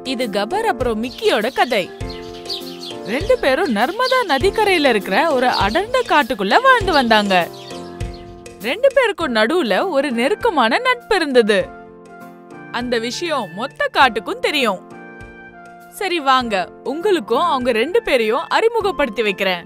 இது கபர் அப்புறம் மிக்கியோட கதை ரெண்டு பேரும் நர்மதா நதிக்கரையில இருக்கிற ஒரு அடர்ந்த காட்டுக்குள்ள வாழ்ந்து வந்தாங்க ரெண்டு பேருக்கும் நடுவுல ஒரு நெருக்கமான நட்பு இருந்தது அந்த விஷயம் மொத்த காட்டுக்கும் தெரியும் சரி வாங்க உங்களுக்கும் அவங்க ரெண்டு பேரையும் அறிமுகப்படுத்தி வைக்கிறேன்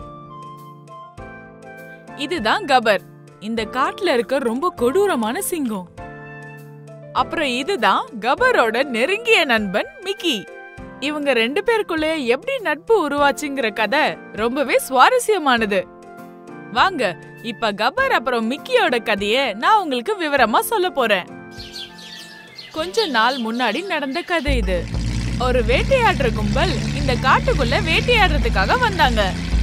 இதுதான் கபர் இந்த காட்டுல இருக்க ரொம்ப கொடூரமான சிங்கம் அப்புறம் இதுதான் கபரோட நெருங்கிய நண்பன் மிக்கி இவங்க ரெண்டு பேருக்குள்ள எப்படி நட்பு உருவாச்சுங்கிற கதை ரொம்பவே சுவாரஸ்யமானது வாங்க இப்ப கபர் அப்புறம் மிக்கியோட கதைய நான் உங்களுக்கு விவரமா சொல்ல போறேன் கொஞ்ச நாள் முன்னாடி நடந்த கதை இது ஒரு வேட்டையாடுற கும்பல் இந்த காட்டுக்குள்ள வேட்டையாடுறதுக்காக வந்தாங்க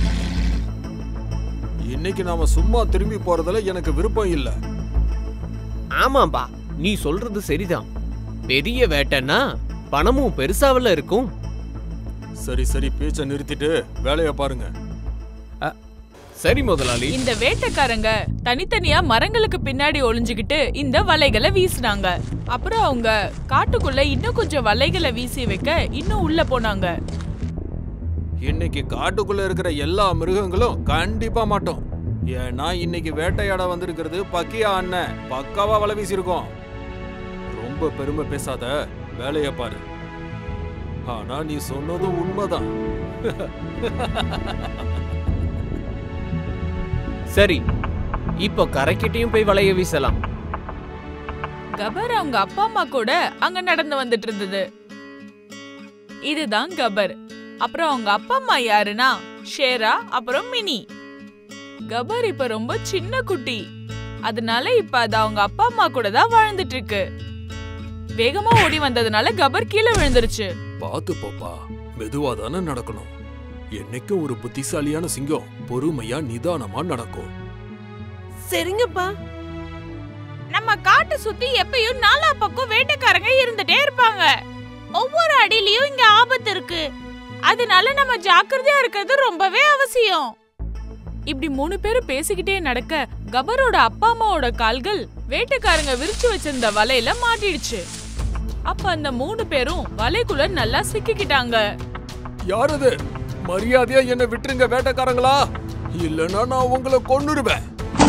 இன்னைக்கு நாம சும்மா திரும்பி போறதுல எனக்கு விருப்பம் இல்ல ஆமாம்பா நீ சொல்றது சரிதான் பெரிய வேட்டைன்னா பணமும் பெருசாவில இருக்கும் சரி சரி பேச்ச நிறுத்திட்டு வேலைய பாருங்க சரி முதலாளி இந்த வேட்டைக்காரங்க தனித்தனியா மரங்களுக்கு பின்னாடி ஒளிஞ்சுகிட்டு இந்த வலைகளை வீசினாங்க அப்புறம் அவங்க காட்டுக்குள்ள இன்னும் கொஞ்சம் வலைகளை வீசி வைக்க இன்னும் உள்ள போனாங்க இன்னைக்கு காட்டுக்குள்ள இருக்கிற எல்லா மிருகங்களும் கண்டிப்பா மாட்டோம் ஏன்னா இன்னைக்கு வேட்டையாட வந்திருக்கிறது பக்கியா அண்ணன் பக்காவா வலை வீசியிருக்கோம் ரொம்ப பெருமை பேசாத வேலைய பாரு ஆனா நீ சொன்னதும் உண்மைதான் சரி இப்போ கரைக்கிட்டையும் போய் வலைய வீசலாம் கபர் அவங்க அப்பா அம்மா கூட அங்க நடந்து வந்துட்டு இருந்தது இதுதான் கபர் அப்புறம் அவங்க அப்பா அம்மா யாருன்னா ஷேரா அப்புறம் மினி கபர் இப்ப ரொம்ப சின்ன குட்டி அதனால இப்ப அது அவங்க அப்பா அம்மா கூட தான் வாழ்ந்துட்டு இருக்கு வேகமா ஓடி வந்ததுனால கபர் கீழே விழுந்துருச்சு பாத்து போப்பா மெதுவா தானே நடக்கணும் என்னைக்கும் ஒரு புத்திசாலியான சிங்கம் பொறுமையா நிதானமா நடக்கும் சரிங்கப்பா நம்ம காட்டை சுத்தி எப்பயும் நாலா பக்கம் வேட்டைக்காரங்க இருந்துட்டே இருப்பாங்க ஒவ்வொரு அடியிலயும் இங்க ஆபத்து இருக்கு அதனால நம்ம ஜாக்கிரதையா இருக்கிறது ரொம்பவே அவசியம் இப்படி மூணு பேரும் பேசிக்கிட்டே நடக்க கபரோட அப்பா அம்மாவோட கால்கள் வேட்டைக்காரங்க விரிச்சு வச்சிருந்த வலையில மாட்டிடுச்சு அப்ப அந்த மூணு பேரும் வலைக்குள்ள நல்லா சிக்கிக்கிட்டாங்க யாரது மரியாதையா என்ன விட்டுருங்க வேட்டைக்காரங்களா இல்லனா நான் உங்களை கொன்னுருவேன்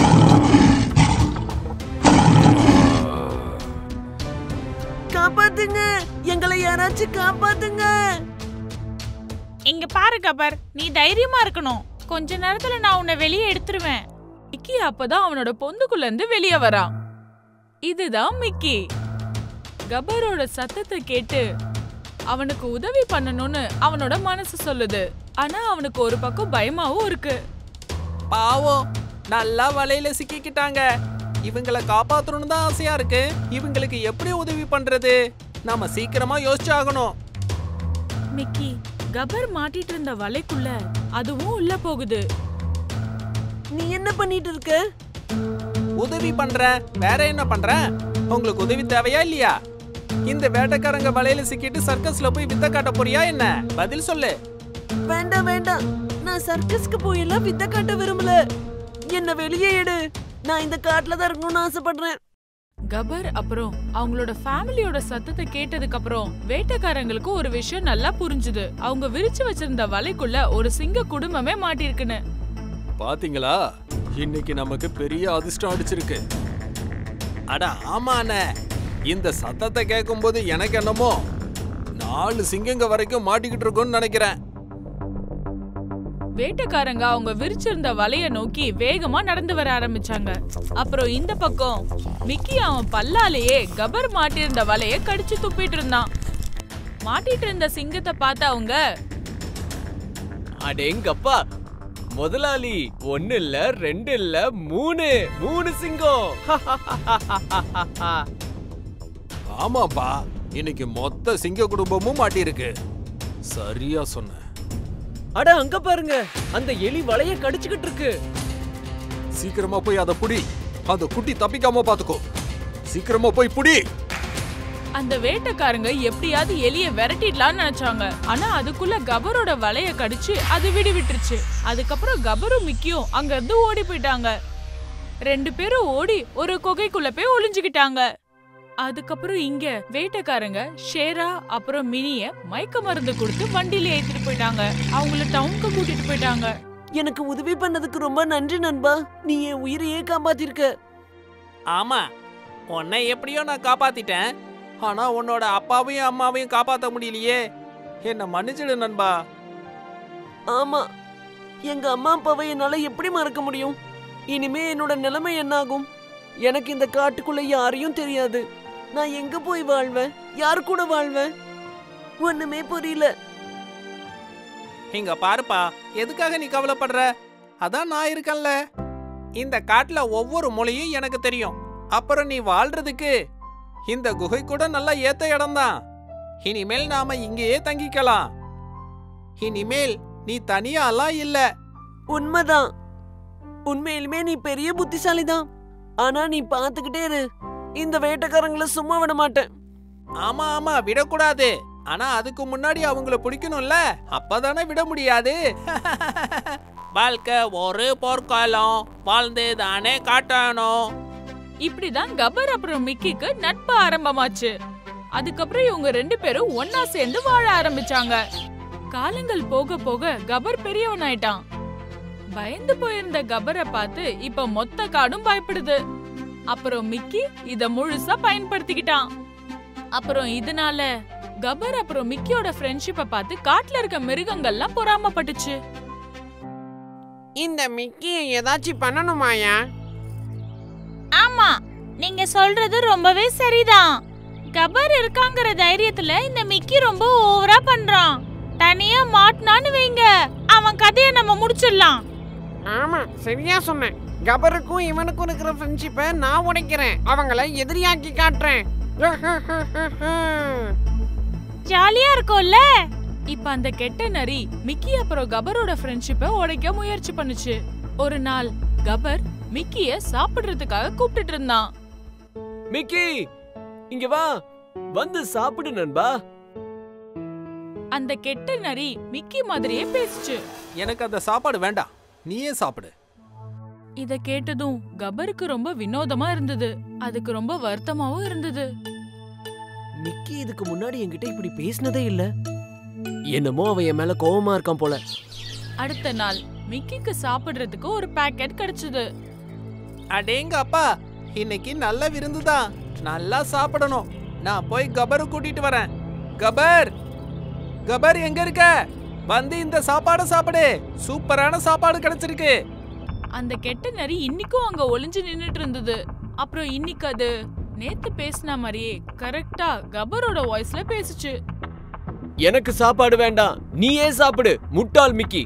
காப்பாத்துங்க எங்களை யாராச்சும் காப்பாத்துங்க இங்க பாரு கபர் நீ தைரியமா இருக்கணும் கொஞ்ச நேரத்துல நான் உன்னை வெளியே எடுத்துருவேன் மிக்கி அப்பதான் அவனோட பொந்துக்குள்ள இருந்து வெளியே வரான் இதுதான் மிக்கி கபரோட சத்தத்தை கேட்டு அவனுக்கு உதவி பண்ணணும்னு அவனோட மனசு சொல்லுது ஆனா அவனுக்கு ஒரு பக்கம் பயமாவும் இருக்கு பாவம் நல்லா வலையில சிக்கிக்கிட்டாங்க இவங்கள காப்பாத்தணும்னு தான் ஆசையா இருக்கு இவங்களுக்கு எப்படி உதவி பண்றது நாம சீக்கிரமா யோசிச்சாகணும் மிக்கி கபர் மாட்டிட்டு இருந்த வலைக்குள்ள அதுவும் உள்ள போகுது நீ என்ன பண்ணிட்டு இருக்க உதவி பண்ற வேற என்ன பண்ற உங்களுக்கு உதவி தேவையா இல்லையா இந்த வேட்டைக்காரங்க வலையில சிக்கிட்டு சர்க்கஸ்ல போய் வித்த காட்ட போறியா என்ன பதில் சொல்லு வேண்டாம் வேண்டாம் நான் சர்க்கஸ்க்கு போயெல்லாம் வித்த காட்ட விரும்பல என்ன வெளியே எடு நான் இந்த காட்டுல தான் இருக்கணும்னு ஆசைப்படுறேன் கபர் அப்புறம் அவங்களோட ஃபேமிலியோட சத்தத்தை கேட்டதுக்கு அப்புறம் வேட்டைக்காரங்களுக்கு ஒரு விஷயம் நல்லா புரிஞ்சுது அவங்க விரிச்சு வச்சிருந்த வலைக்குள்ள ஒரு சிங்க குடும்பமே மாட்டிருக்குன்னு பாத்தீங்களா இன்னைக்கு நமக்கு பெரிய அதிர்ஷ்டம் அடிச்சிருக்கு அட ஆமாண்ணே இந்த சத்தத்தை கேட்கும்போது எனக்கு என்னமோ நாலு சிங்கங்க வரைக்கும் மாட்டிக்கிட்டு இருக்கும்னு நினைக்கிறேன் வேட்டைக்காரங்க அவங்க விரிச்சிருந்த வலைய நோக்கி வேகமா நடந்து வர ஆரம்பிச்சாங்க அப்புறம் இந்த பக்கம் மிக்கி அவன் பல்லாலேயே கபர் மாட்டிருந்த வலைய கடிச்சு துப்பிட்டு இருந்தான் மாட்டிட்டு இருந்த சிங்கத்தை பார்த்த அவங்க அடேங்கப்பா முதலாளி ஒன்னு இல்ல ரெண்டு இல்ல மூணு மூணு சிங்கம் ஆமாப்பா இன்னைக்கு மொத்த சிங்க குடும்பமும் மாட்டியிருக்கு சரியா சொன்ன அட அங்க பாருங்க அந்த எலி வலைய கடிச்சுக்கிட்டு இருக்கு சீக்கிரமா போய் அதை புடி அந்த குட்டி தப்பிக்காம பாத்துக்கோ சீக்கிரமா போய் புடி அந்த வேட்டைக்காரங்க எப்படியாவது எலிய விரட்டிடலாம்னு நினைச்சாங்க ஆனா அதுக்குள்ள கபரோட வலைய கடிச்சு அது விடு விட்டுருச்சு அதுக்கப்புறம் கபரும் மிக்கியும் அங்க இருந்து ஓடி போயிட்டாங்க ரெண்டு பேரும் ஓடி ஒரு குகைக்குள்ள போய் ஒளிஞ்சுக்கிட்டாங்க அதுக்கப்புறம் இங்க வேட்டைக்காரங்க ஷேரா அப்புறம் மினிய மயக்க மருந்து கொடுத்து வண்டியில ஏத்திட்டு போயிட்டாங்க அவங்கள டவுனுக்கு கூட்டிட்டு போயிட்டாங்க எனக்கு உதவி பண்ணதுக்கு ரொம்ப நன்றி நண்பா நீ என் உயிரையே காப்பாத்திருக்க ஆமா உன்னை எப்படியோ நான் காப்பாத்திட்டேன் ஆனா உன்னோட அப்பாவையும் அம்மாவையும் காப்பாத்த முடியலையே என்ன மன்னிச்சிடு நண்பா ஆமா எங்க அம்மா அப்பாவை என்னால எப்படி மறக்க முடியும் இனிமே என்னோட நிலைமை என்னாகும் எனக்கு இந்த காட்டுக்குள்ள யாரையும் தெரியாது நான் எங்க போய் வாழ்வேன் யார் கூட வாழ்வேன் ஒண்ணுமே புரியல இங்க பாருப்பா எதுக்காக நீ கவலைப்படுற அதான் நான் இருக்கேன்ல இந்த காட்டுல ஒவ்வொரு மொழியும் எனக்கு தெரியும் அப்புறம் நீ வாழ்றதுக்கு இந்த குகை கூட நல்லா ஏத்த இடம்தான் இனிமேல் நாம இங்கேயே தங்கிக்கலாம் இனிமேல் நீ தனியாலாம் இல்ல உண்மைதான் உண்மையிலுமே நீ பெரிய புத்திசாலி தான் ஆனா நீ பாத்துக்கிட்டே இரு இந்த வேட்டைக்காரங்களை சும்மா விட மாட்டேன் ஆமா ஆமா விடக்கூடாது ஆனா அதுக்கு முன்னாடி அவங்கள பிடிக்கணும்ல அப்பதானே விட முடியாது வாழ்க்கை ஒரு போர்க்காலம் வாழ்ந்து தானே காட்டணும் இப்படிதான் கபர் அப்புறம் மிக்கிக்கு நட்பு ஆரம்பமாச்சு அதுக்கப்புறம் இவங்க ரெண்டு பேரும் ஒன்னா சேர்ந்து வாழ ஆரம்பிச்சாங்க காலங்கள் போக போக கபர் பெரியவன் ஆயிட்டான் பயந்து போயிருந்த கபரை பார்த்து இப்ப மொத்த காடும் பயப்படுது அப்புறம் மிக்கி இத முழுசா பயன்படுத்திக்கிட்டான் அப்புறம் இதனால கபர் அப்புறம் மிக்கியோட ஃப்ரெண்ட்ஷிப்பை பார்த்து காட்டுல இருக்க மிருகங்கள்லாம் பொறாமப்பட்டுச்சு இந்த மிக்கியை ஏதாச்சும் பண்ணணுமாயா ஆமா நீங்க சொல்றது ரொம்பவே சரிதான் கபர் இருக்காங்கிற தைரியத்துல இந்த மிக்கி ரொம்ப ஓவரா பண்றான் தனியா மாட்டினான்னு வைங்க அவன் கதைய நம்ம முடிச்சிடலாம் ஆமா சரியா சொன்னேன் கபருக்கும் இவனுக்கும் இருக்கிற ஃப்ரெண்ட்ஷிப்பை நான் உடைக்கிறேன் அவங்கள எதிரியாக்கி காட்டுறேன் ஜாலியா இருக்கும்ல இப்ப அந்த கெட்ட நரி மிக்கி அப்புறம் கபரோட ஃப்ரெண்ட்ஷிப்பை உடைக்க முயற்சி பண்ணுச்சு ஒரு நாள் கபர் மிக்கிய சாப்பிடுறதுக்காக கூப்பிட்டுட்டு இருந்தான் மிக்கி இங்க வா வந்து சாப்பிடு நண்பா அந்த கெட்ட நரி மிக்கி மாதிரியே பேசுச்சு எனக்கு அந்த சாப்பாடு வேண்டாம் நீயே சாப்பிடு இத கேட்டதும் கபருக்கு ரொம்ப வினோதமா இருந்தது அதுக்கு ரொம்ப வருத்தமாவும் இருந்தது மிக்கி இதுக்கு முன்னாடி என்கிட்ட இப்படி பேசினதே இல்ல என்னமோ அவன் என் மேல கோவமா இருக்கான் போல அடுத்த நாள் மிக்கிக்கு சாப்பிடுறதுக்கு ஒரு பாக்கெட் கிடைச்சது அடேங்க அப்பா இன்னைக்கு நல்ல விருந்துதான் நல்லா சாப்பிடணும் நான் போய் கபரை கூட்டிட்டு வரேன் கபர் கபர் எங்க இருக்க வந்து இந்த சாப்பாடை சாப்பிடு சூப்பரான சாப்பாடு கிடைச்சிருக்கு அந்த கெட்ட நரி இன்னிக்கும் அங்க ஒளிஞ்சு நின்னுட்டு இருந்தது அப்புறம் இன்னைக்கு அது நேத்து பேசின மாதிரியே கரெக்டா கபரோட வாய்ஸ்ல பேசுச்சு எனக்கு சாப்பாடு வேண்டாம் நீயே சாப்பிடு முட்டாள் மிக்கி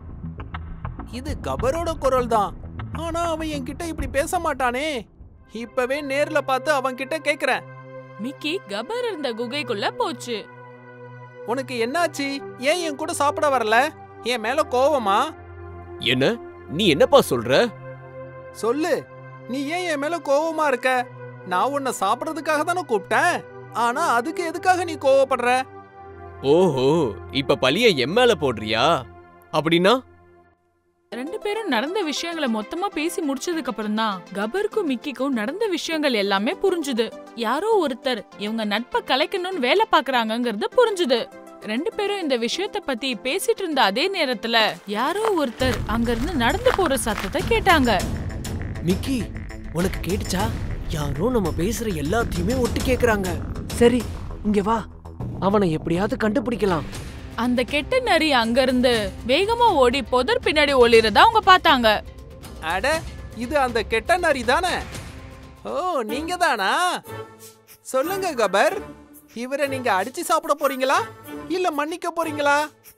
இது கபரோட குரல் தான் ஆனா அவன் என்கிட்ட இப்படி பேச மாட்டானே இப்பவே நேர்ல பார்த்து அவன் கிட்ட கேக்குறேன் மிக்கி கபர் இருந்த குகைக்குள்ள போச்சு உனக்கு என்னாச்சு ஏன் என் கூட சாப்பிட வரல என் மேல கோவமா என்ன நீ என்னப்பா சொல்ற சொல்லு நீ ஏன் என் மேல கோவமா இருக்க நான் உன்னை சாப்பிடுறதுக்காக தானே கூப்பிட்டேன் ஆனா அதுக்கு எதுக்காக நீ கோவப்படுற ஓஹோ இப்ப பழிய என் மேல போடுறியா அப்படின்னா ரெண்டு பேரும் நடந்த விஷயங்களை மொத்தமா பேசி முடிச்சதுக்கு அப்புறம் தான் கபருக்கும் மிக்கிக்கும் நடந்த விஷயங்கள் எல்லாமே புரிஞ்சுது யாரோ ஒருத்தர் இவங்க நட்பை கலைக்கணும்னு வேலை பாக்குறாங்கங்கறது புரிஞ்சுது ரெண்டு பேரும் இந்த விஷயத்த பத்தி பேசிட்டு இருந்த அதே நேரத்துல யாரோ ஒருத்தர் அங்க இருந்து நடந்து போற சத்தத்தை கேட்டாங்க மிக்கி உனக்கு கேட்டுச்சா யாரோ நம்ம பேசுற எல்லாத்தையுமே ஒட்டு கேக்குறாங்க சரி இங்க வா அவனை எப்படியாவது கண்டுபிடிக்கலாம் அந்த கெட்ட நரி அங்க இருந்து வேகமா ஓடி புதர் பின்னாடி ஒளிறத அவங்க பார்த்தாங்க அட இது அந்த கெட்ட நரி தானே ஓ நீங்க தானா சொல்லுங்க கபர் இவரை நீங்க அடிச்சு சாப்பிட போறீங்களா இல்ல மன்னிக்க போறீங்களா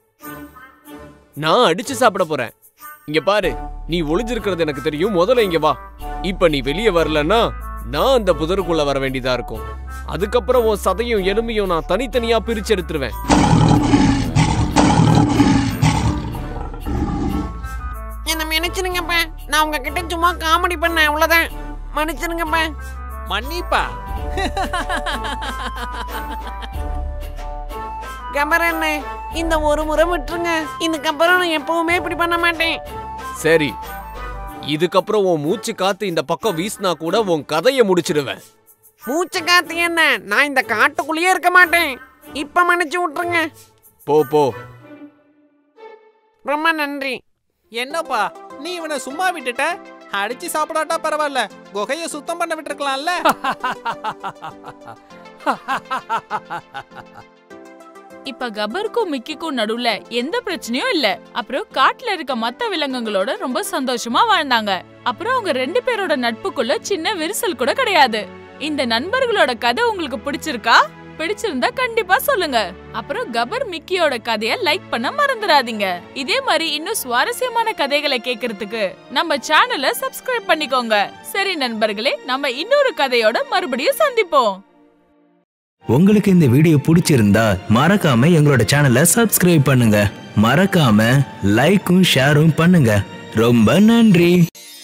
நான் அடிச்சு சாப்பிட போறேன் இங்க பாரு நீ ஒளிஞ்சிருக்கிறது எனக்கு தெரியும் முதல்ல இங்க வா இப்ப நீ வெளியே வரலன்னா நான் அந்த புதருக்குள்ள வர வேண்டியதா இருக்கும் அதுக்கப்புறம் உன் சதையும் எலும்பையும் நான் தனித்தனியா பிரிச்சு எடுத்துருவேன் என்ன மன்னிச்சிருங்கப்பா நான் உங்ககிட்ட சும்மா காமெடி பண்ணேன் அவ்வளவுதான் மன்னிச்சிருங்கப்பா மன்னிப்பா கபர் என்ன இந்த ஒரு முறை விட்டுருங்க இதுக்கப்புறம் நான் எப்பவுமே இப்படி பண்ண மாட்டேன் சரி இதுக்கப்புறம் உன் மூச்சு காத்து இந்த பக்கம் வீசினா கூட உன் கதையை முடிச்சிடுவேன் மூச்சு காத்து என்ன நான் இந்த காட்டுக்குள்ளேயே இருக்க மாட்டேன் இப்ப மன்னிச்சு விட்டுருங்க போ போ ரொம்ப நன்றி என்னப்பா நீ இவனை சும்மா விட்டுட்ட அடிச்சு சாப்பிடாட்டா பரவாயில்ல குகையை சுத்தம் பண்ண விட்டுருக்கலாம்ல இப்ப கபருக்கும் மிக்கிக்கும் நடுவுல எந்த பிரச்சனையும் இல்ல அப்புறம் காட்டுல இருக்க மத்த விலங்குகளோட ரொம்ப சந்தோஷமா வாழ்ந்தாங்க அப்புறம் அவங்க ரெண்டு பேரோட நட்புக்குள்ள சின்ன விரிசல் கூட கிடையாது இந்த நண்பர்களோட கதை உங்களுக்கு பிடிச்சிருக்கா பிடிச்சிருந்தா கண்டிப்பா சொல்லுங்க அப்புறம் கபர் மிக்கியோட கதைய லைக் பண்ண மறந்துடாதீங்க இதே மாதிரி இன்னும் சுவாரஸ்யமான கதைகளை கேக்குறதுக்கு நம்ம சேனலை சப்ஸ்கிரைப் பண்ணிக்கோங்க சரி நண்பர்களே நம்ம இன்னொரு கதையோட மறுபடியும் சந்திப்போம் உங்களுக்கு இந்த வீடியோ பிடிச்சிருந்தா மறக்காம எங்களோட சேனலை சப்ஸ்கிரைப் பண்ணுங்க மறக்காம லைக்கும் ஷேரும் பண்ணுங்க ரொம்ப நன்றி